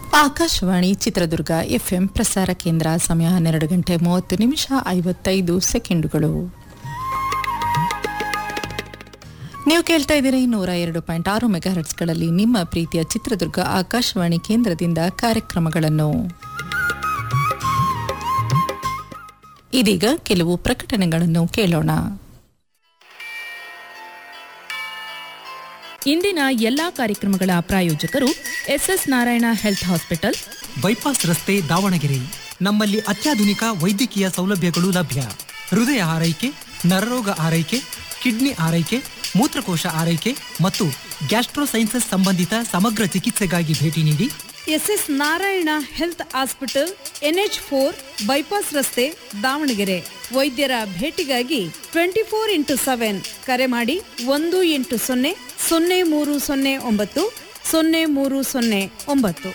Akashvani Chitradurga FM ಪ್ರಸಾರ ಕೇಂದ್ರ ಸಮಯ ಹನ್ನೆರಡು ಗಂಟೆ ಮೂವತ್ತು ನಿಮಿಷ ಐವತ್ತೈದು ಸೆಕೆಂಡುಗಳು ನೀವು ಕೇಳ್ತಾ ಇದ್ದೀರಿ ನೂರ ಎರಡು ಪಾಯಿಂಟ್ ಆರು ಮೆಗಾಹರ್ಟ್ಸ್ಗಳಲ್ಲಿ ನಿಮ್ಮ ಪ್ರೀತಿಯ ಚಿತ್ರದುರ್ಗ ಆಕಾಶವಾಣಿ ಕೇಂದ್ರದಿಂದ ಕಾರ್ಯಕ್ರಮಗಳನ್ನು ಇದೀಗ ಕೆಲವು ಪ್ರಕಟಣೆಗಳನ್ನು ಕೇಳೋಣ ಇಂದಿನ ಎಲ್ಲಾ ಕಾರ್ಯಕ್ರಮಗಳ ಪ್ರಾಯೋಜಕರು SS Narayana health hospital bypass ರಸ್ತೆ ದಾವಣಗೆರೆ ನಮ್ಮಲ್ಲಿ ಅತ್ಯಾಧುನಿಕ ವೈದ್ಯಕೀಯ ಸೌಲಭ್ಯಗಳು ಲಭ್ಯ ಹೃದಯ ಆರೈಕೆ ನರರೋಗ ಆರೈಕೆ ಕಿಡ್ನಿ ಆರೈಕೆ ಮೂತ್ರಕೋಶ ಆರೈಕೆ ಮತ್ತು ಗ್ಯಾಸ್ಟ್ರೋಸೈನ್ಸಸ್ ಸಂಬಂಧಿತ ಸಮಗ್ರ ಚಿಕಿತ್ಸೆಗಾಗಿ ಭೇಟಿ ನೀಡಿ SS Narayana health hospital NH four bypass ರಸ್ತೆ ದಾವಣಗೆರೆ ವೈದ್ಯರ ಭೇಟಿಗಾಗಿ ಟ್ವೆಂಟಿ ಫೋರ್ ಇಂಟು ಸೆವೆನ್ ಕರೆ ಮಾಡಿ ಒಂದು ಎಂಟು ಸೊನ್ನೆ ಸೊನ್ನೆ ಮೂರು ಸೊನ್ನೆ ಒಂಬತ್ತು ಸೊನ್ನೆ ಮೂರು ಸೊನ್ನೆ ಒಂಬತ್ತು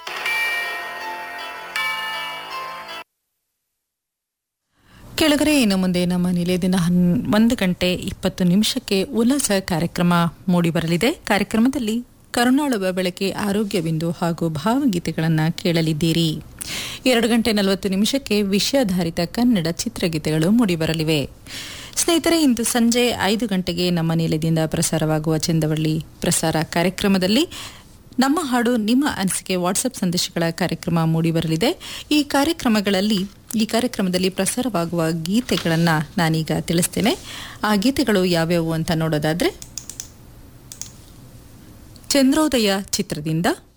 ಕೆಳಗರೆ ಇನ್ನು ಮುಂದೆ ನಮ್ಮ ನಿಲಯದಿಂದ ಹನ್ ಒಂದು ಗಂಟೆ ಇಪ್ಪತ್ತು ನಿಮಿಷಕ್ಕೆ ಉಲ್ಲಾಸ ಕಾರ್ಯಕ್ರಮ ಮೂಡಿಬರಲಿದೆ ಕಾರ್ಯಕ್ರಮದಲ್ಲಿ ಕರುಣಾಳುವ ಬೆಳಕೆ ಆರೋಗ್ಯವಿಂದು ಹಾಗೂ ಭಾವಗೀತೆಗಳನ್ನು ಕೇಳಲಿದ್ದೀರಿ ಎರಡು ಗಂಟೆ ನಲವತ್ತು ನಿಮಿಷಕ್ಕೆ ವಿಷಯಾಧಾರಿತ ಕನ್ನಡ ಚಿತ್ರಗೀತೆಗಳು ಮೂಡಿಬರಲಿವೆ ಸ್ನೇಹಿತರೆ ಇಂದು ಸಂಜೆ ಐದು ಗಂಟೆಗೆ ನಮ್ಮ ನಿಲಯದಿಂದ ಪ್ರಸಾರವಾಗುವ ಚಂದವಳ್ಳಿ ಪ್ರಸಾರ ಕಾರ್ಯಕ್ರಮದಲ್ಲಿ ನಮ್ಮ ಹಾಡು ನಿಮ್ಮ ಅನಿಸಿಕೆ ವಾಟ್ಸಪ್ ಸಂದೇಶಗಳ ಕಾರ್ಯಕ್ರಮ ಮೂಡಿಬರಲಿದೆ ಈ ಕಾರ್ಯಕ್ರಮಗಳಲ್ಲಿ ಈ ಕಾರ್ಯಕ್ರಮದಲ್ಲಿ ಪ್ರಸಾರವಾಗುವ ಗೀತೆಗಳನ್ನು ನಾನೀಗ ತಿಳಿಸ್ತೇನೆ ಆ ಗೀತೆಗಳು ಯಾವ್ಯಾವು ಅಂತ ನೋಡೋದಾದ್ರೆ ಚಂದ್ರೋದಯ ಚಿತ್ರದಿಂದ